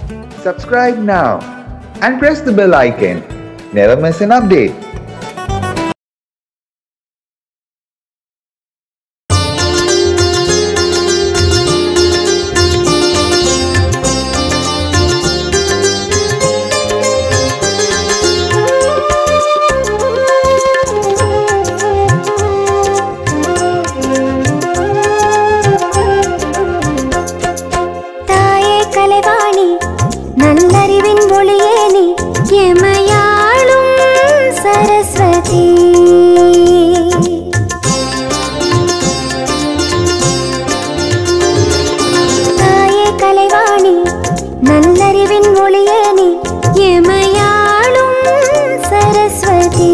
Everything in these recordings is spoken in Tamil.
Subscribe now and press the bell icon. Never miss an update. தாயே கலைவாணி நல்லறிவின் ஒளியே நீ எமையாளும் சரஸ்வதி தாயே கலைவாணி நல்லறிவின் ஒளியே நீ எமையாளும் சரஸ்வதி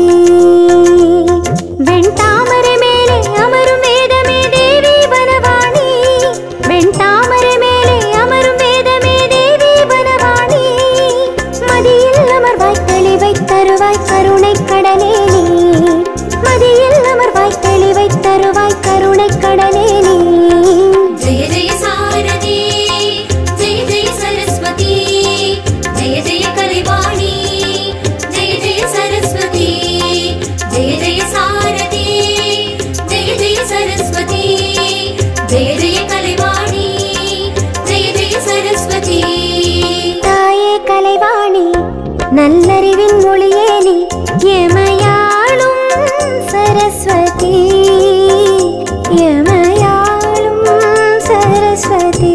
வெண்தாமரை மேலே அமரும் வேதமே தேவி வனவாணி வெண்தாமரை மேலே அமரும் வேதமே தேவி வனவாணி மதியில் அமர்வாய் தெளிவை தருவாய் கருணை கடலே நீ மதியில் அமர்வாய் தெளிவை தருவாய் கருணை கடலே நீ जय जय सारदी जय जय सरस्वती जय जय कलिवाणी जय जय सरस्वती जय जय सारदी जय जय सरस्वती जय जय कलिवाणी जय जय सरस्वती தாயே கலைவாணி நல்லறிவின் மொழியே நீ எமையாளும் சரஸ்வதி எமையாளும் சரஸ்வதி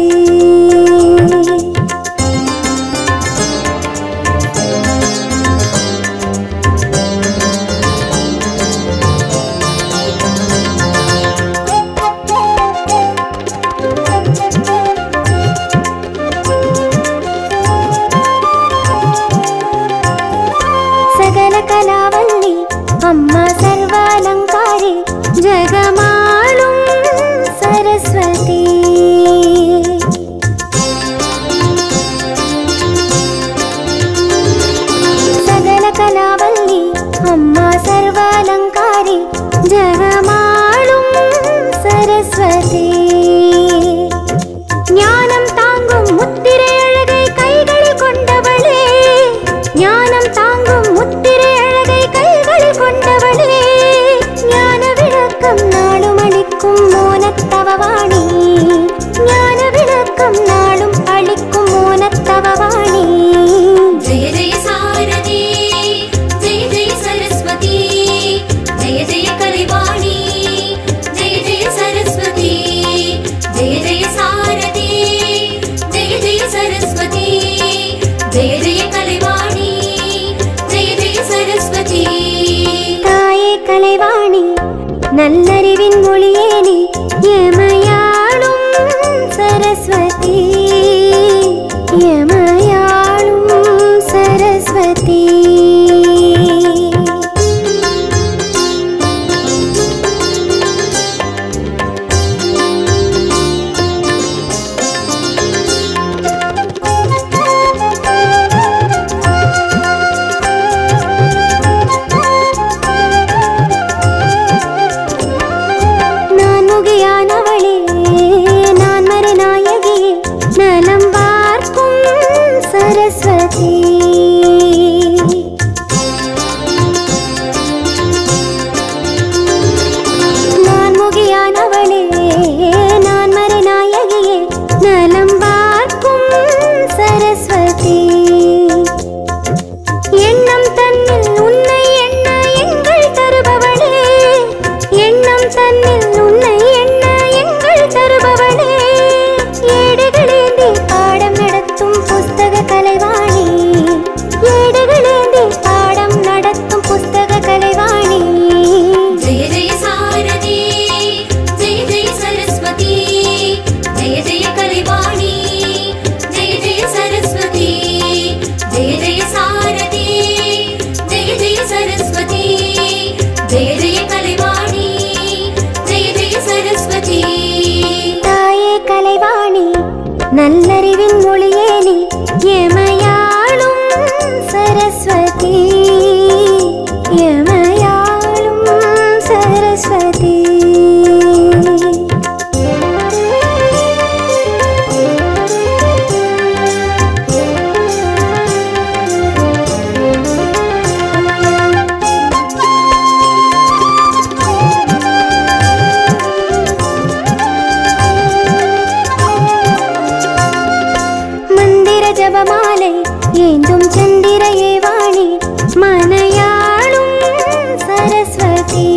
ஜபமாலை ஏந்தும் சந்திரையே வாணி மனையாளும் சரஸ்வதி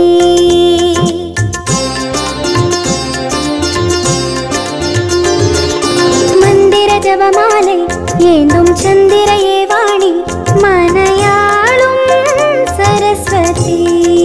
மந்திர ஜபமாலை ஏந்தும் சந்திரையே வாணி மனையாளும் சரஸ்வதி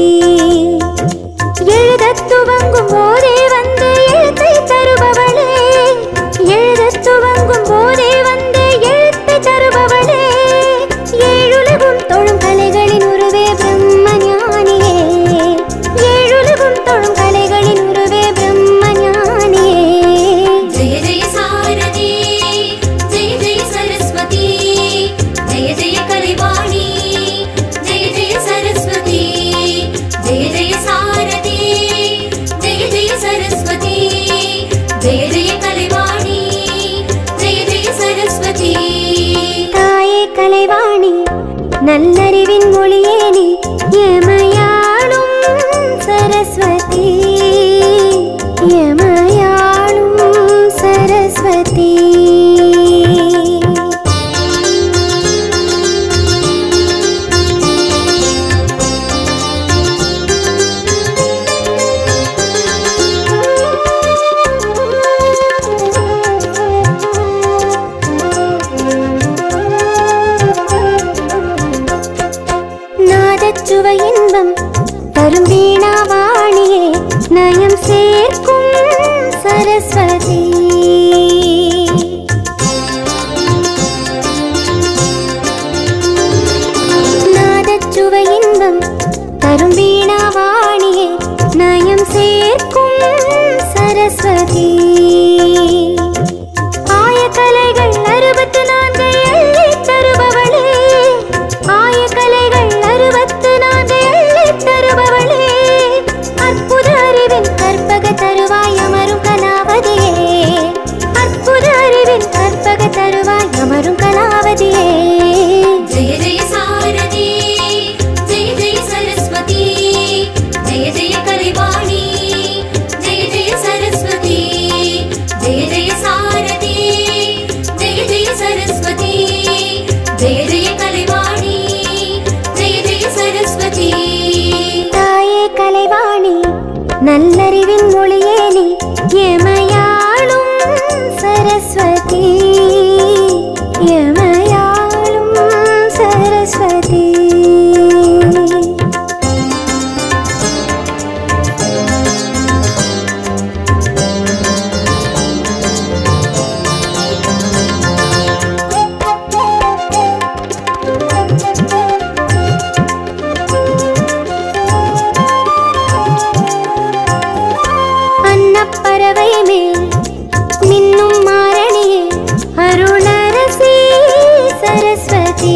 எழுதத் துவங்கும் போதே வந்து எழுத்தை தருபவளே எழுதத் துவங்கும் போதே வந்து எழுத்தை தருபவளே ஏழுலகும் தொழும் கலைகளின் உருவே பிரம்ம ஞானியே ஏழுலகும் தொழும் கலைகளின் உருவே பிரம்ம ஞானியே जय जय सारदे जय जय सरस्वती जय जय कलिवाणी जय जय सरस्वती जय जय सारदे जय जय सरस्वती जय जय कलिवाणी जय जय सरस्वती தாயே கலைவாணி நல்லறிவின் மொழியே நீ எமையாளும் சரஸ்வதி எமையாளும் சரஸ்வதி நாதச்சுவை இன்பம் தரும் வீணாவாணியே நயம் சேர்க்கும் சரஸ்வதி நாதச்சுவை இன்பம் தரும் வீணாவாணியே நயம் சேர்க்கும் சரஸ்வதி ஆயக்கலைகள் அறுபத்து நான்கு எள்ளி தருபவளே ஆயக்கலைகள் அறுபத்து நான்கு எள்ளி தருபவளே அற்புத அறிவின் கற்பக தருவாய் அமரும் கலாவதியே அற்புத அறிவின் கற்பக தருவாய் அமரும் கலாவதியே जय जय सारदे जय जय सरस्वती जय जय कलिवाणी जय जय सरस्वती जय जय सारदे जय जय सरस्वती जय जय कलिवाणी जय जय सरस्वती தாயே கலைவாணி நல்லறிவின் மொழியே நீ எமையாளும் சரஸ்வதி எமையாளும் சரஸ்வதி அன்னப்பறவை மேல் மின்னும் மாரணியே அருளரசி சரஸ்வதி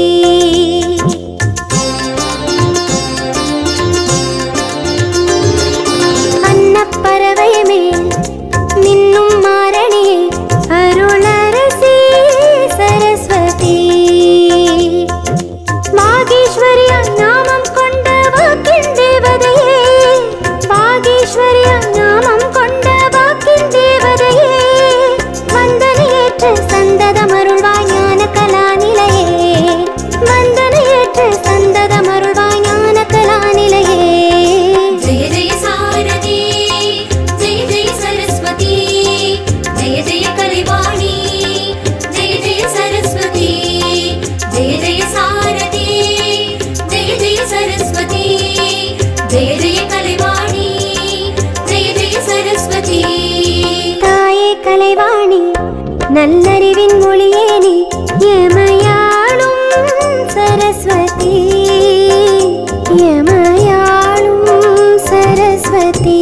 அன்னப்பறவை மேல் மின்னும் மாரணியே அருளரசி சரஸ்வதி மாகேஸ்வரியா நாமம் கொண்ட வாக்கின் தேவதையே மாகேஸ்வரியா நாமம் கொண்ட வாக்கின் தேவதையே வந்தனையேற்று சந்ததமருள்வாய் ஞான கலாநிலையே வந்தனையேற்று சந்ததமருள்வாய் ஞான கலாநிலையே जय जय सारदे जय जय सरस्वती जय जय कलिवाणी जय जय सरस्वती जय जय सारदे जय जय सरस्वती जय जय कलिवाणी जय जय सरस्वती தாயே கலைவாணி நல்லறிவின் மொழியே நீ எமையாளும் சரஸ்வதி எமையாளும் சரஸ்வதி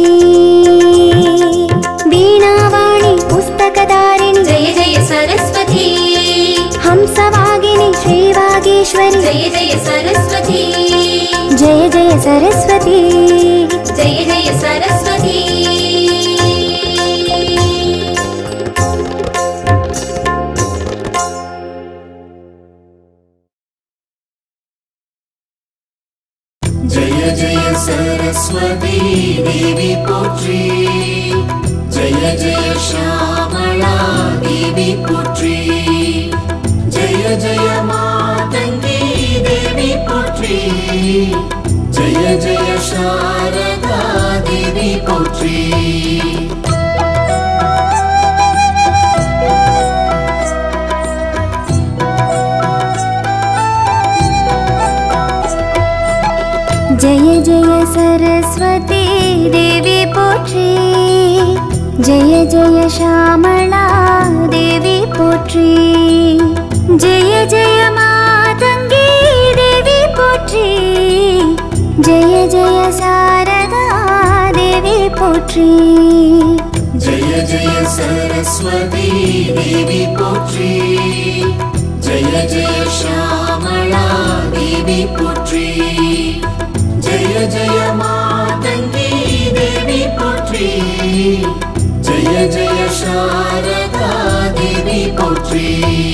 வீணாவாணி புஸ்தகதாரிணி जय जय सरस्वती ஹம்சவாகினி ஸ்ரீவாகீஸ்வரி जय जय सरस्वती ஜெய ஜெய சரஸ்வதி जय जय सरस्वती जय जय सरस्वती देवी पोत्री जय जय श्यामला देवी पोत्री ஜெய ஜெய சாரதா தேவி போற்றி जय जय सरस्वती देवी पोत्री जय जय श्यामला देवी पोत्री जय जय मातङ्गी देवी पोत्री जय जय शारदा देवी पोत्री जय जय सरस्वती देवी पोற்றி ஜெய ஜெய ஷாமளா தேவி போற்றி ஜெய ஜெய மாதங்கி தேவி போற்றி ஜெய ஜெய சாரதா தேவி போற்றி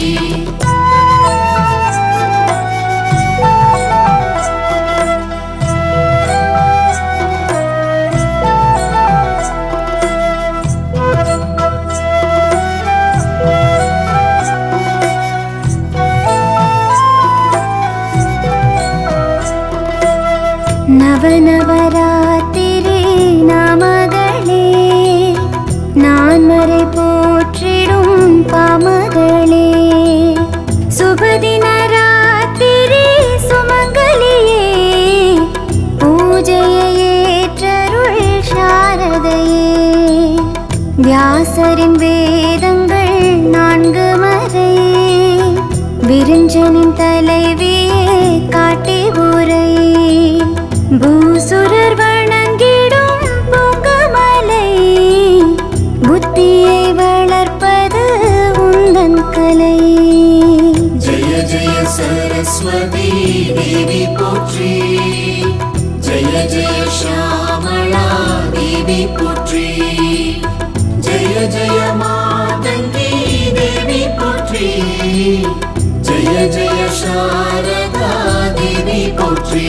நவநவராத்திரி நாமகளே நான் மறை போற்றிடும் பாமகளே சுபதின ராத்திரி சுமங்கலியே பூஜையை ஏற்றருள் சாரதையே வியாசரின் வேதங்கள் நான்கு மறை விரிஞ்சனின் தலைவியே காட்டி உரை பூசுரர் வணங்கிடும் பொங்கமலை புத்தியை வளர்ப்பது உந்தன் கலை ஜெய ஜெய சரஸ்வதி தேவி போற்றி ஜெய ஜெய ஷாமளா தேவி போற்றி ஜெய ஜெய மாதங்கி தேவி போற்றி ஜெய ஜெய சாரதா தேவி போற்றி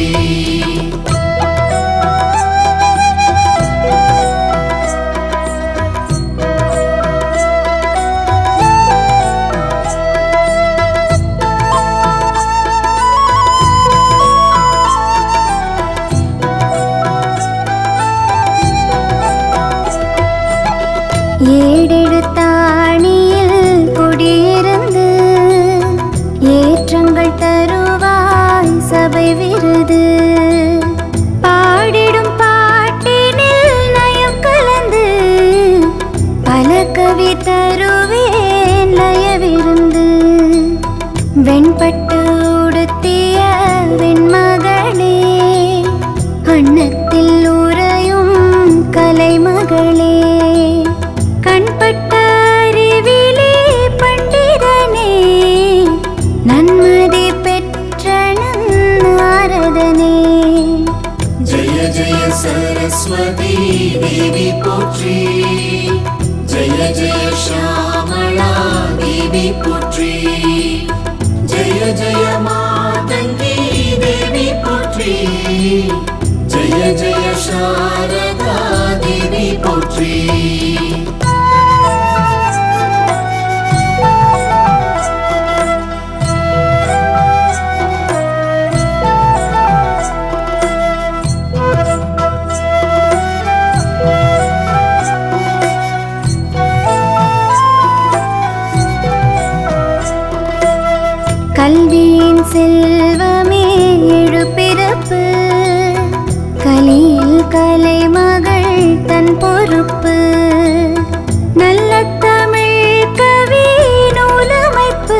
ஏடெழுத்தாணியில் குடியிருந்து ஏற்றங்கள் தருவாய் சபை விருது பாடிடும் பாட்டினில் நயம் கலந்து பல கவி தருவேன் லயவிருந்து வெண்பட்டு உடுத்திய வெண்மகளே அன்னத்தில் உறையும் கலைமகளே கண்பட்ட அறிவிலே பண்டிதனே நன்மதி பெற்ற நாரதனே ஜெய ஜெய சரஸ்வதி தேவி போற்றி ஜெய ஜெய ஷாமளா தேவி போற்றி ஜெய ஜெய மாதங்கி தேவி போற்றி ஜெய ஜெய சாரதா தேவி போற்றி கல்வியின் செல்வமே எழுப்பிறப்பு கலியில் கலைமகள் தன் பொறுப்பு நல்ல தமிழ் கவி நூலமைப்பு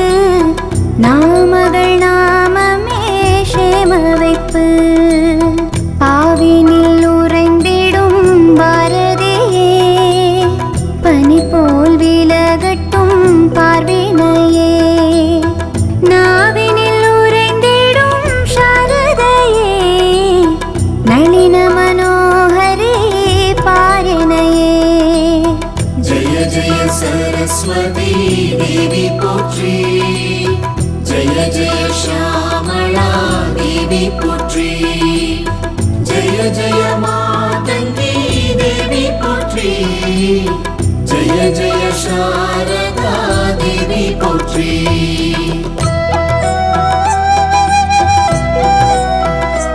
நாமகள் நாமமே சேம வைப்பு பாவினில் உறைந்திடும் பாரதியே பனி போல் விலகட்டும் பார்வினையே நாவினில் உறைந்திடும் சாரதையே நளின மனோகரே பாரினையே ஜெய ஜெய சரஸ்வதி தேவி போற்றி ஜெய ஜெய ஷாமளா தேவி போற்றி ஜெய ஜெய மாதங்கி தேவி போற்றி ஜெய ஜெய சாரதா தேவி போற்றி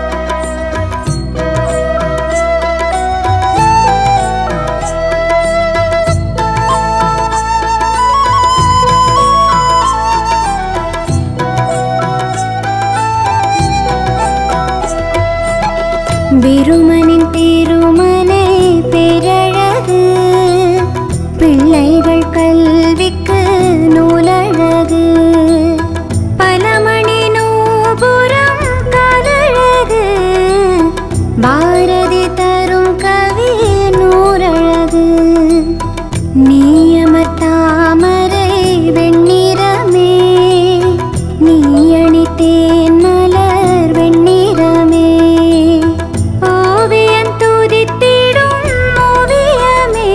விருமனின் திருமனை பேரழகு பிள்ளைகள் கல்விக்கு நூலழகு பலமணி நூபுரம் காலழகு பாரதி தரும் கவி நூறழகு நீயமர் தாமரை வெண்ணிறமே நீ அணித்தேன் மலர் வெண்ணிறமே ஓவியம் துதித்திடும் ஓவியமே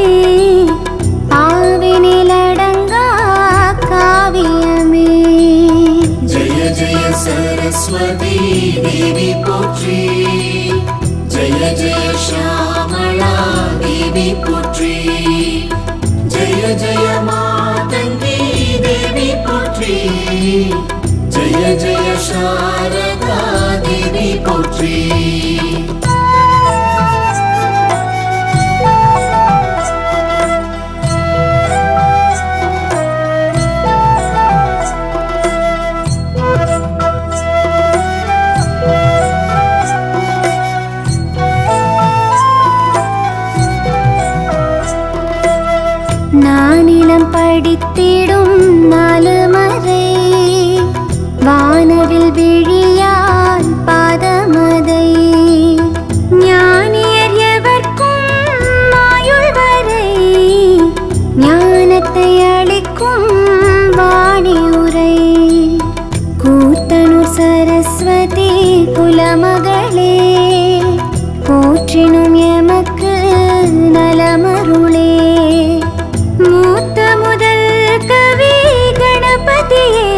ஆவினிலடங்கா காவியமே ஜெய ஜெய சரஸ்வதி தேவி போற்றி ஜெய ஜெய ஷாமளா தேவி போற்றி ஜெய ஜெய மாதங்கி தேவி போற்றி ஜெய ஜெய சாரதா தேவி போற்றி நானிலம் படித்திடும் நாலு மறை வானவில் விழியால் பாதமதை ஞானியர் எவர்க்கும் ஆயுள் வரை ஞானத்தை அளிக்கும் வாணி உரை கூத்தனூர் சரஸ்வதி குலமகளே போற்றினும் எமக்கு நலமருளே மூத்த முதல் கவி கணபதியே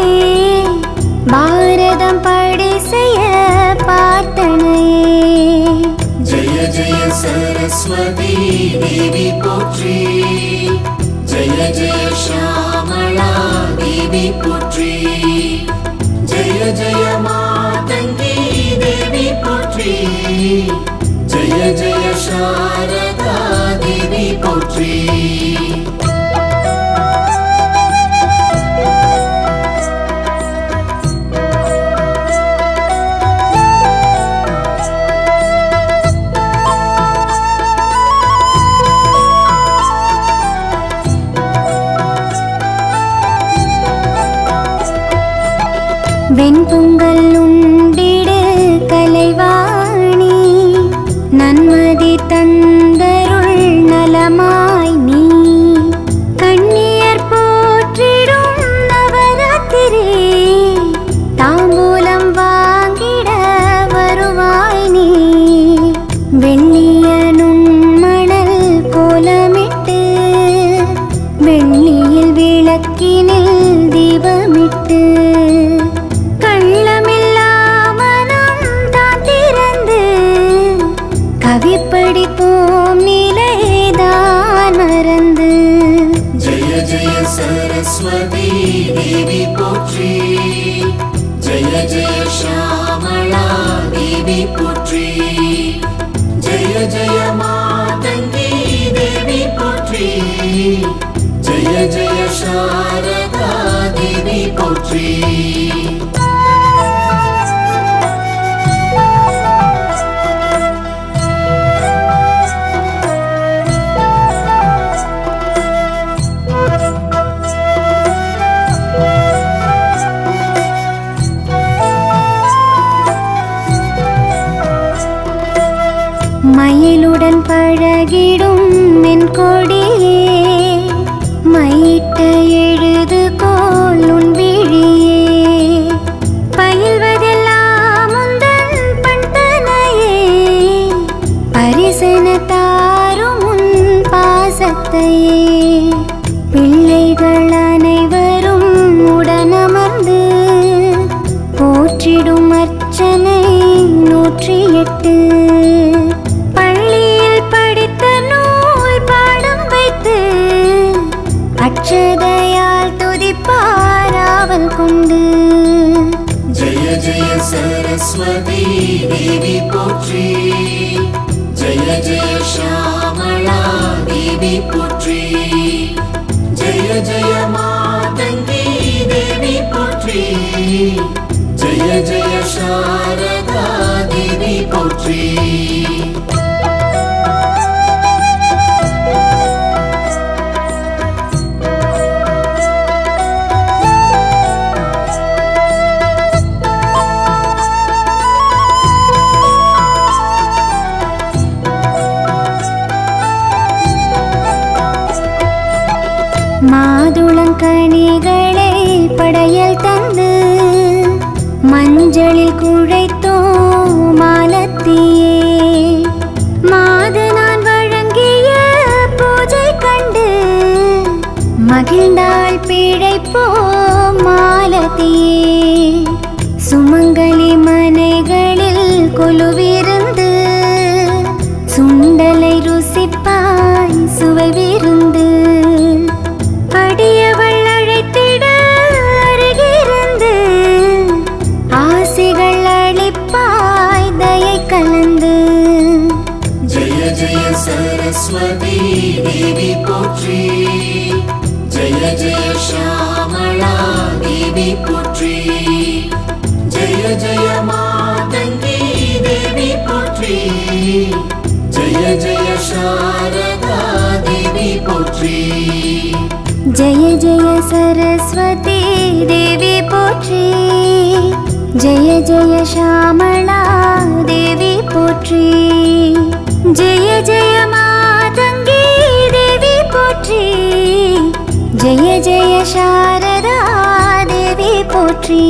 பாரதம் படை செய்ய பார்த்தனையே ஜெய ஜெய சரஸ்வதி தேவி போற்றி ஜெய ஜெய ஷாமளா தேவி போற்றி ஜெய ஜெய மாதங்கி தேவி போற்றி ஜெய ஜெய சாரதா தேவி போற்றி வெண்பொங்கல் உண்டிடு கலைவாணி நன்மதி தந்தருள் நலமாய் நீ கண்ணியர் போற்றிடும் நவராத்திரி தாம்பூலம் வாங்கிட வருவாய் நீ வெள்ளியனும் மணல் கோலமிட்டு வெள்ளியில் விளக்கினில் தீபமிட்டு கள்ளமில்லா மனம் தான் திறந்து கவி படிப்போம் நிலைதான் மறந்து ஜெய ஜெய சரஸ்வதி தேவி போற்றி ஜெய ஜெய ஷாமளா தேவி போற்றி ஜெய ஜெய மாதங்கி தேவி போற்றி ஜெய ஜெய சாரதா தேவி போற்றி மயிலுடன் பழகிடும் மென் கொடியே மையிட்ட எழுது கோல் உன் விழியே பயில்வதெல்லாம் உந்தன் பண்பனையே பரிசன தாரும் உன் பாசத்தையே பிள்ளைகள் அனைவரும் உடனமர்ந்து போற்றிடும் அர்ச்சனை நூற்றி எட்டு பள்ளியில் படித்த நூல் பாடம் வைத்து அச்சதையால் துதிப்பாராவல் கொண்டு ஜெய ஜெய சரஸ்வதி தேவி போற்றி ஜெய ஜெய ஷாமளா தேவி போற்றி ஜெய ஜெய மாதங்கி தேவி போற்றி ஜெய ஜெய சாரதா தேவி போற்றி அழைப்போம் மாலதியே சுமங்கலி மனைகளில் கொலுவிருந்து சுண்டலை ருசிப்பாய் சுவை விருந்து அடியவள் அழைத்திட அருகிருந்து ஆசைகள் அளிப்பாய் தயை கலந்து जय जय सरस्वती देवी पोत्री जय जय श्यामला देवी पोत्री जय जय मातङ्गी देवी पोत्री जय जय शारदा देवी पोत्री जय जय सरस्वती देवी पोत्री जय जय श्यामला देवी पोत्री जय जय मातङ्गी देवी पोत्री जय जय शारदा देवी पोत्री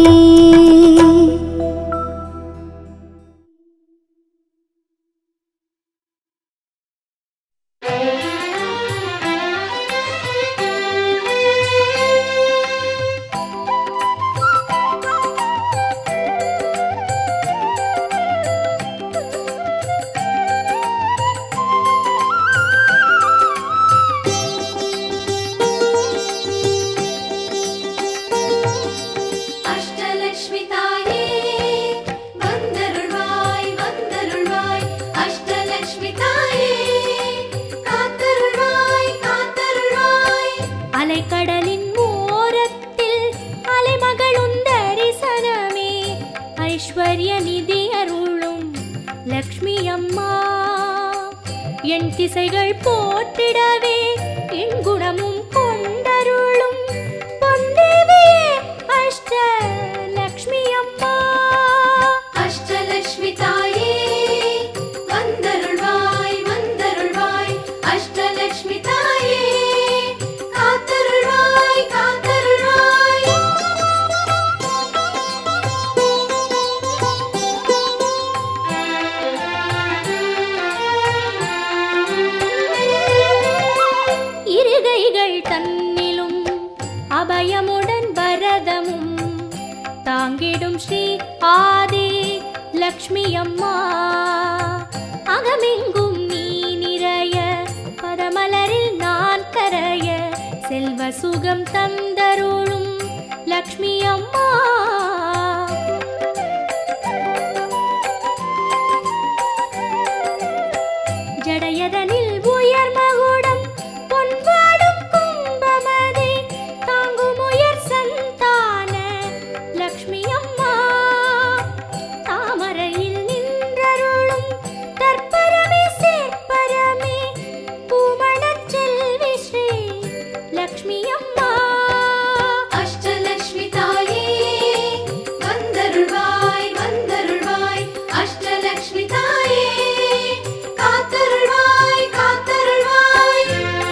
அஷ்டலக்ஷ்மி தாயே வந்தருள்வாய் வந்தருள்வாய் அஷ்டலக்ஷ்மி தாயே காத்தருள்வாய் காத்தருள்வாய் அலைக்கடலின் ஓரத்தில் அலைமகளும் தரிசனமே ஐஸ்வர்ய நிதி அருளும் லக்ஷ்மி அம்மா என் திசைகள் போற்றிடவே என் குணமும் கொண்டருளும் பொன்தேவியே அஷ்ட லக்ஷ்மி அம்மா அஷ்டலக்ஷ்மி தாயே வந்தருள்வாய் வந்தருள்வாய் அஷ்டலக்ஷ்மி தாயே காத்தருள்வாய் காத்தருள்வாய் இருகைகள் தன்னிலும் அபயமுடன் பரதமும் தாங்கிடும் ஸ்ரீ ஆதி லக்ஷ்மி அம்மா அகமெங்கும் நீ நிறைய பதமலரில் நான் கரைய செல்வ சுகம் தந்தருளும் லக்ஷ்மி அம்மா ஜடையதனில் உயர் மகுடம் பொன்வாடும் கும்பமதி தாங்கும் உயர் சந்தான லக்ஷ்மி அம்மா தாமரையில் நின்றருளும் தற்பரமே சேர்ப்பரமே பூமணச் செல்வி ஸ்ரீ லக்ஷ்மி அம்மா அஷ்டலக்ஷ்மி தாயே வந்தருள்வாய் வந்தருள்வாய் அஷ்டலக்ஷ்மி தாயே காத்தருள்வாய் காத்தருள்வாய்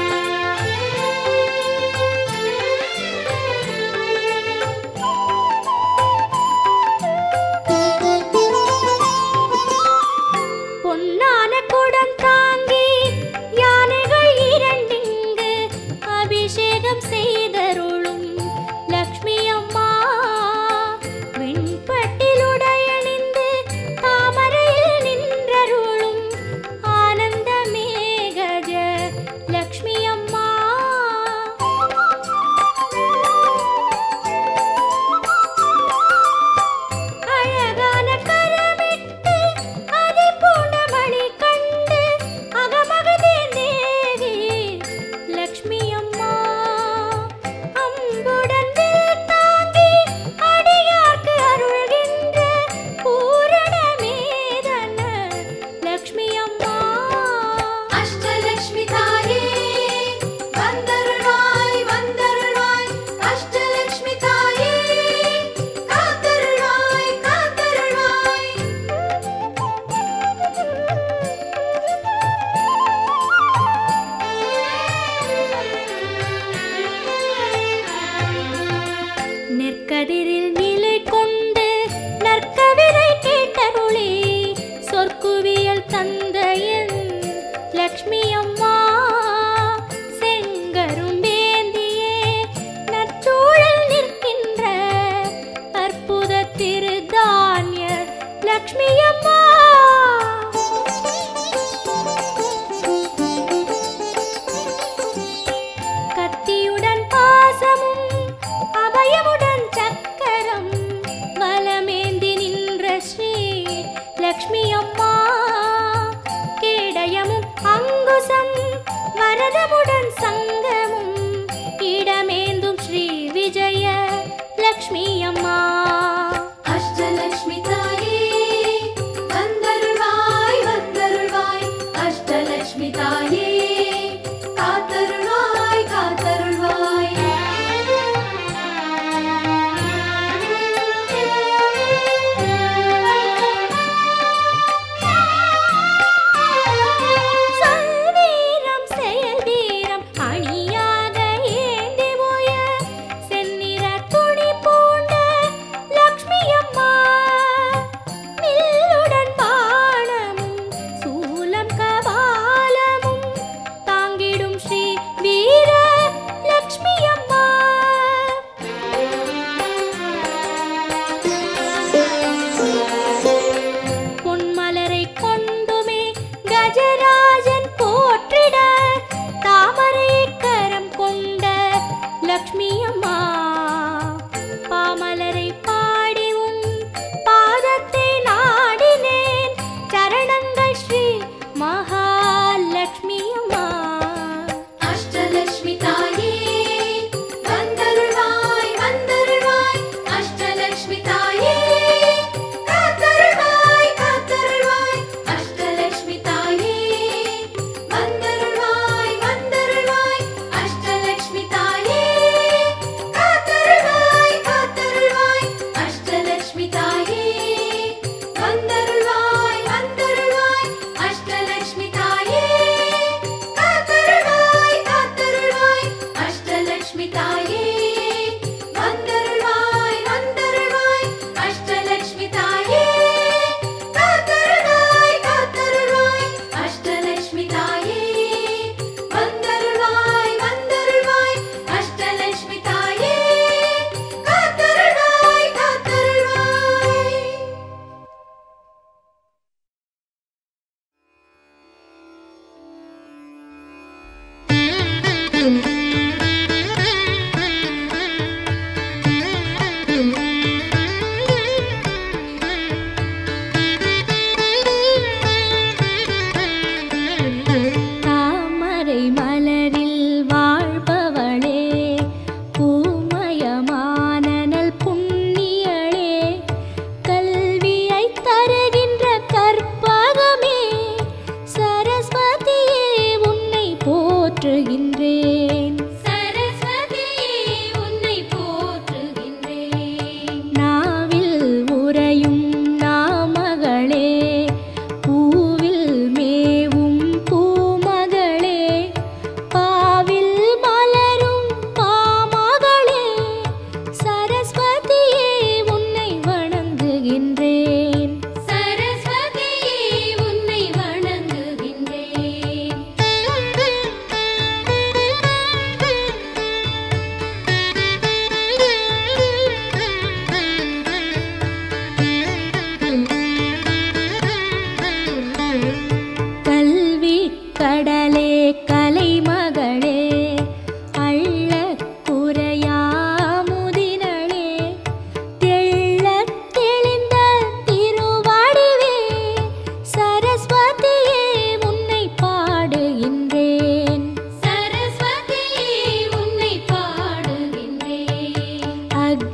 பொன்னான குடம் தாங்கி யானைகள் இரண்டிங்கு அபிஷேகம் செய்தருளும் லக்ஷ்மி அம்மா வெண்பட்டில் உடையணிந்து தாமரையில் நின்றருளும் ஆனந்த மேகஜ லக்ஷ்மி அம்மா அழகான கரமிட்டு அதை போன மணி கண்டு அகமகதே தேவி லக்ஷ்மி அம்மா அம்புடன் வில் தாங்கி அடியார்க்கு அருள்கின்ற பூரண மேதன லக்ஷ்மி அம்மா அஷ்டலக்ஷ்மி தாயே வந்தருள்வாய் வந்தருள்வாய் அஷ்டலக்ஷ்மி தாயே காத்தருள்வாய் காத்தருள்வாய் நெற்கதிரில் நிலை கொண்டு நற்கவிதை கேட்டருளே சொற்குவியல் தந்தையன் லக்ஷ்மி அம்மா செங்கரும்பேந்தியே நற்சூழல்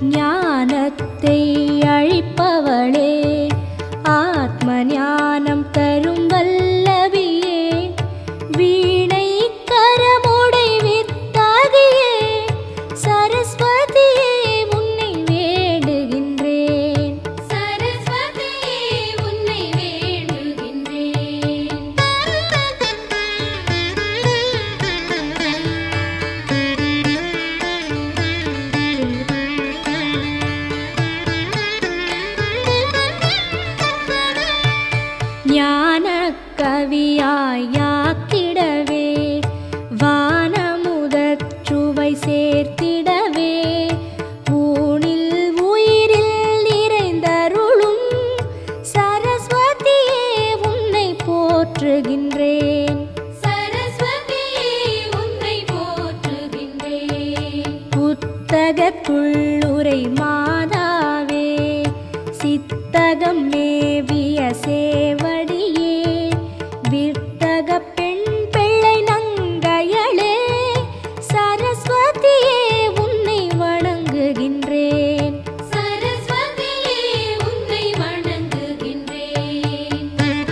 ஞானத்தை அழிப்பவளே ஆத்ம ஞானம் தரும் வல்லவியே வீணை கரமுடை வித்தாகியே சரஸ்வதியே உன்னை வேண்டுகின்றேன் சரஸ்வதியே உன்னை வேண்டுகின்றேன் ஞான கவியாயாக்கிடவே வானமுதற் சுவை சேர்த்திடவே ஊனில் உயிரில் நிறைந்தருளும் சரஸ்வதியே உன்னை போற்றுகின்றேன் சரஸ்வதியே உன்னை போற்றுகின்றேன் புத்தகத்துள்ளுரை மாதாவே சித்தகம் மேவிய சேவடியே வித்தக பெண் பிள்ளை நங்கையளே சரஸ்வதியே உன்னை வணங்குகின்றேன் சரஸ்வதியே உன்னை வணங்குகின்றேன்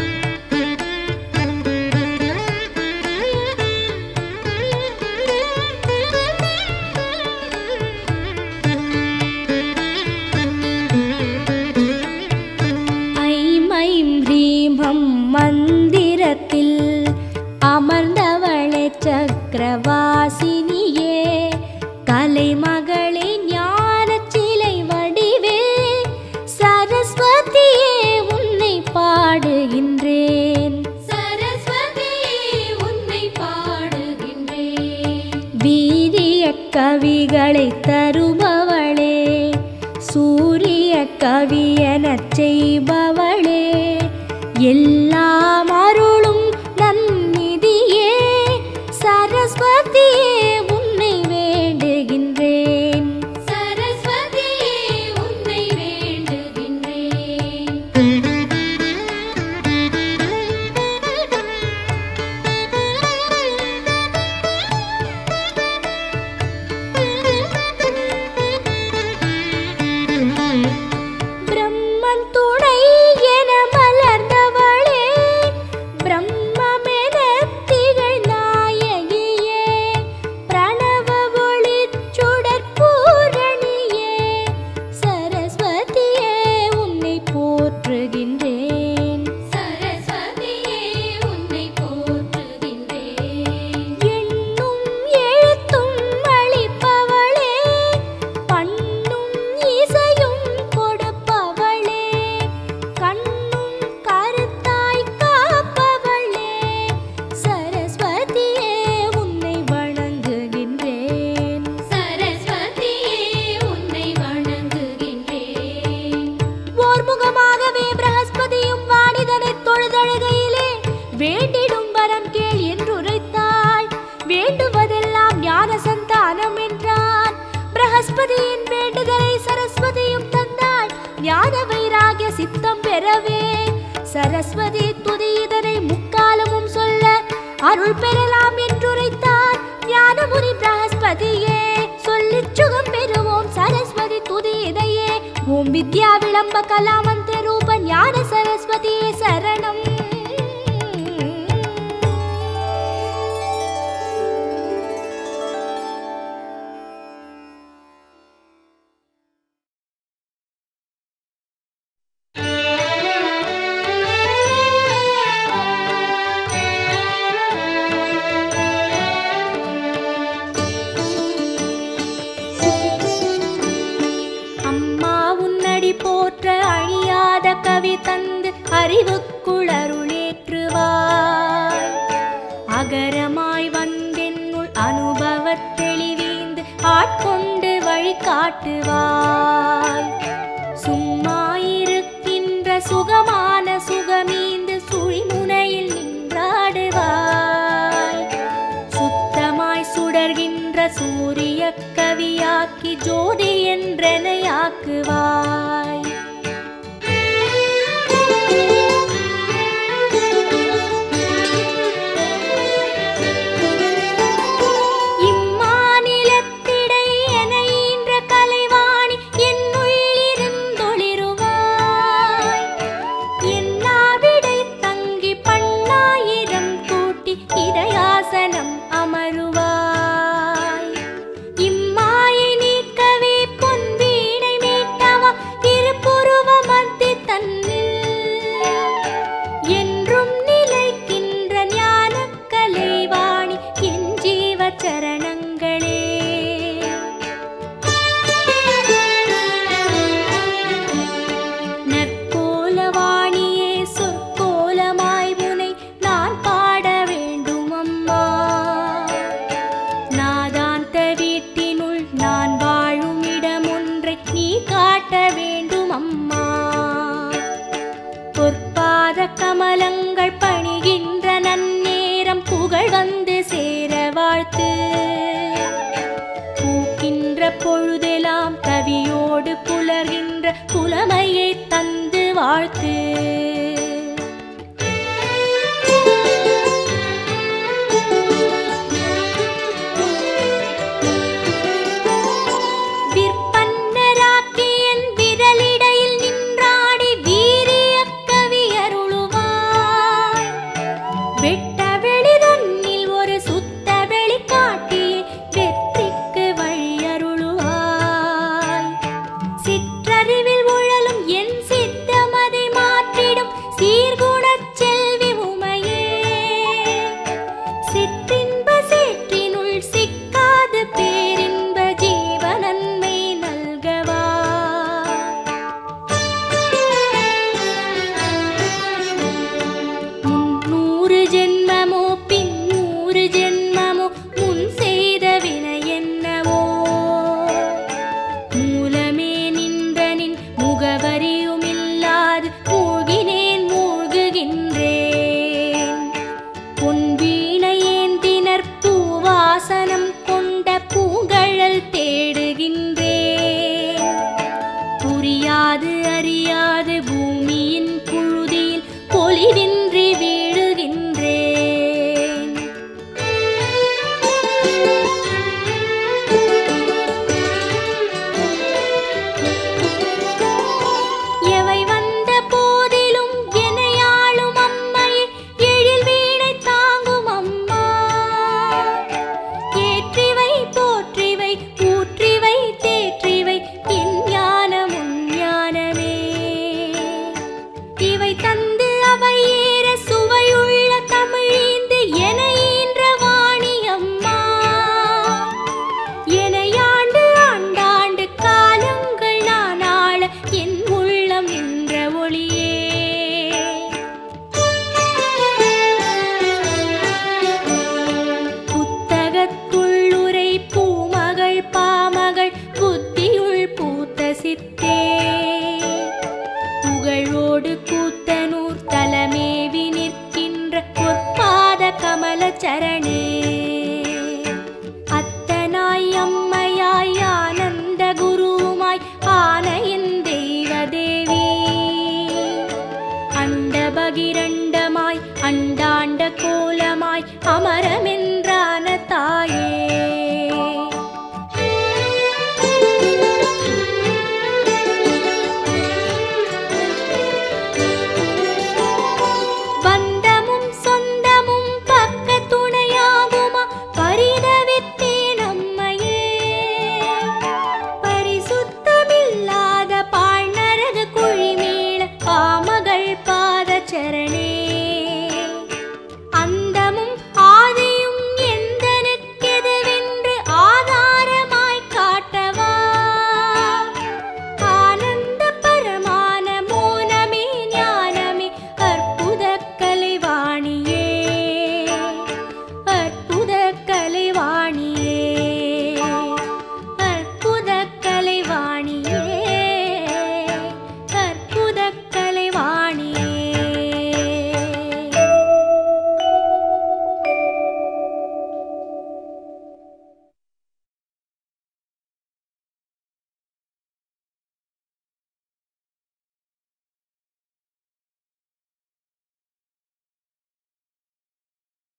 ஐமைம் ஹ்ரீமம் மந்திரத்தில் அமர்ந்தவளே சக்கரவாசினியே கலைமகளே ஞான சிலை வடிவே சரஸ்வதியே உன்னை பாடுகின்றேன் சரஸ்வதியே உன்னை பாடுகின்றேன் வீரிய கவிகளை தருபவளே சூரிய கவியனச் செய்பவளே எல்லாம் அருளும் நன்னிதியே சரஸ்வதியே உன்னை வேண்டுகின்றேன் சரஸ்வதியே உன்னை வேண்டுகின்றேன் பிரம்மன் துணை என மலர்ந்தவளே பிரம்மமென திகழ் நாயகியே பிரணவ ஒளிச் சுடர் பூரணியே சரஸ்வதியே உன்னை போற்றுகின்றேன் சரஸ்வதியே உன்னை போற்றுகின்றேன் எண்ணும் எழுத்தும் அளிப்பவளே பண்ணும் இசையும் கொடுப்பவளே கண்ணும் கருத்தாய் காப்பவளே சரஸ்வதியே உன்னை வணங்குகின்றேன் சரஸ்வதியே உன்னை வணங்குகின்றேன் ஓர் முகமாகவே பிரகஸ்பதியும் வாணிதனை தொழுதழுகையிலே வேண்டிடும் வரம் கேள் என்றுரைத்தாள் வேண்டுவதெல்லாம் ஞான சந்தானம் என்றான் பிரகஸ்பதியின் வேண்டுதலை சரஸ்வதியும் தந்தாள் ஞான வைராகிய சித்தம் பெறவே சரஸ்வதி துதி இதனை முக்காலமும் சொல்ல அருள் பெறலாம் என்றுரைத்தார் ஞானமுனி பிரகஸ்பதியே சொல்லிச் சுகம் பெறுவோம் சரஸ்வதி துதி இதையே ஓம் வித்யா விளம்ப கலாமந்திர ரூப ஞான சரஸ்வதியே சரணம் அம்மா உன்னடி போற்ற அழியாத கவி தந்து அறிவுக்குளருளேற்றுவாய் அகரமாய் வந்தென்னுள் அனுபவத் தெளிவீந்து ஆட்கொண்டு வழி காட்டுவாய் சும்மாயிருக்கின்ற சுகமான சுகமீந்து சுழிமுனையில் நின்றாடுவாய் சுத்தமாய் சுடர்கின்ற சூரிய கவியாக்கி ஜோதி என்றெனையாக்குவாய் இம்மாநிலத்திடை என ஈன்ற கலைவாணி புகழோடு புலர்கின்ற புலமையை தந்து வாழ்த்து விற்பன்னராக்கி என் விரலிடையில் நின்றாடி வீரியக் கவியருளுவாய் வெட்ட வெளிதன்னில் ஒரு சுத்த வெளி காட்டி வெற்றிக்கு வழியருளுவாய் சிற்றறிவில் உழலும் என் சித்தமதை மாற்றிடும் சீர்குணச் செல்வி உமையே சிற்றின்ப சேற்றினுள் சிக்காது பேரின்ப ஜீவனன்மை நல்கவா முன்னூறு ஜென்மமோ பின்னூறு ஜென்மமோ முன் செய்த வினை என்னவோ மூலமே நின்ற நின் முகவரியும் இல்லாது மூழ்கினேன் மூழ்குகின்றேன் பொன் வீணை ஏந்தினர் பூவாசனம் கொண்ட பூங்கழல் தேடுகின்றேன் புரியாது அறியாது பூமியின் புழுதியில் பொலிவின்றி வீழுகின்றேன் எவை வந்த போதிலும் எனையாளும் அம்மையே எழில் வீணை தாங்கும் அம்மா ஏற்றிவை போற்றிவை ஊற்றிவை தேற்றிவை என் ஞானம் உன் ஞானமே இவை தந்து அவை ஏற சுவையுள்ள தமிழீந்து என ஈன்ற வாணி அம்மா எனையாண்டு ஆண்டாண்டு காலங்கள் நான் ஆள என் உள்ளம் நின்ற ஒளியே புத்தகத்துள்ளுரை பூமகள் பாமகள் புத்தியுள் பூத்த சித்தே புகழோடு கூத்தனூர் தலமேவி நிற்கின்ற பொற்பாத கமல சரணே அத்தனாய் அம்மையாய் ஆனந்த குருவுமாய் ஆன என் தெய்வதேவி அண்ட பகிரண்டமாய் அண்டாண்ட கோலமாய் அமரமென்றான தாயே